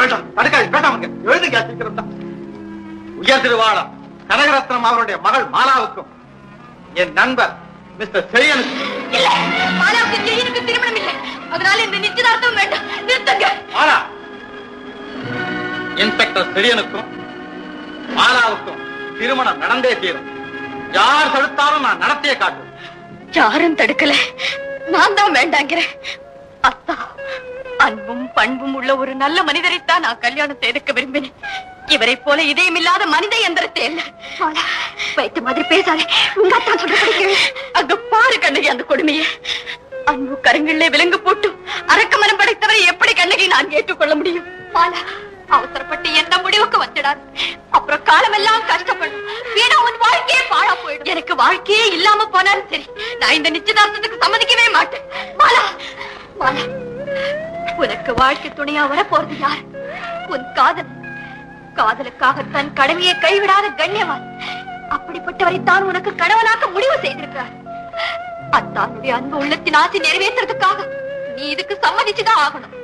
வேண்டாம் தடுக்காது வேண்டாம் அங்க எழுதுங்க சீக்கிரம் தான் உயர் திருவாளம் கனகரத்னம் அவருடைய மகள் மாலாவுக்கும் என் நண்பர் மிஸ்டர் செழியனுக்கும் இல்ல மாலாவுக்கு ஜெயினுக்கு திருமணம் இல்லை அதனால இந்த நிச்சயதார்த்தம் வேண்டாம் நிறுத்துங்க மாலா இன்ஸ்பெக்டர் செழியனுக்கும் மாலாவுக்கும் திருமணம் நடந்தே தீரும் யார் தடுத்தாலும் நான் நடத்தியே காட்டுவேன் யாரும் தடுக்கல நான் தான் வேண்டாங்கிறேன் அத்தா அன்பும் பண்பும் உள்ள ஒரு நல்ல மனிதரைத்தான் நான் கல்யாணம் செய்துக்க விரும்பினேன் இவரை போல இதயமில்லாத மனித எந்திரத்தை இல்ல வைத்த மாதிரி பேசாதே உங்க அத்தா சொல்ற அங்க பாரு கண்ணகி அந்த கொடுமையை அன்பு கருங்களிலே விலங்கு போட்டு அரக்க மனம் படைத்தவரை எப்படி கண்ணகி நான் ஏற்றுக்கொள்ள முடியும் மாலா அவசரப்பட்டு எந்த முடிவுக்கு வந்துடாது அப்புறம் காலமெல்லாம் கஷ்டப்படும் வீணா உன் வாழ்க்கையே பாழா போயிடும் எனக்கு வாழ்க்கையே இல்லாம போனாலும் சரி நான் இந்த நிச்சயதார்த்தத்துக்கு சம்மதிக்கவே மாட்டேன் மாலா மாலா உனக்கு வாழ்க்கை துணையா வர போறது யார் உன் காதல் காதலுக்காக தன் கடமையை கைவிடாத கண்ணியவான் அப்படிப்பட்டவரை தான் உனக்கு கணவனாக்க முடிவு செய்திருக்கிறார் அத்தானுடைய அன்பு உள்ளத்தின் ஆசை நிறைவேற்றுறதுக்காக நீ இதுக்கு சம்மதிச்சுதான் ஆகணும்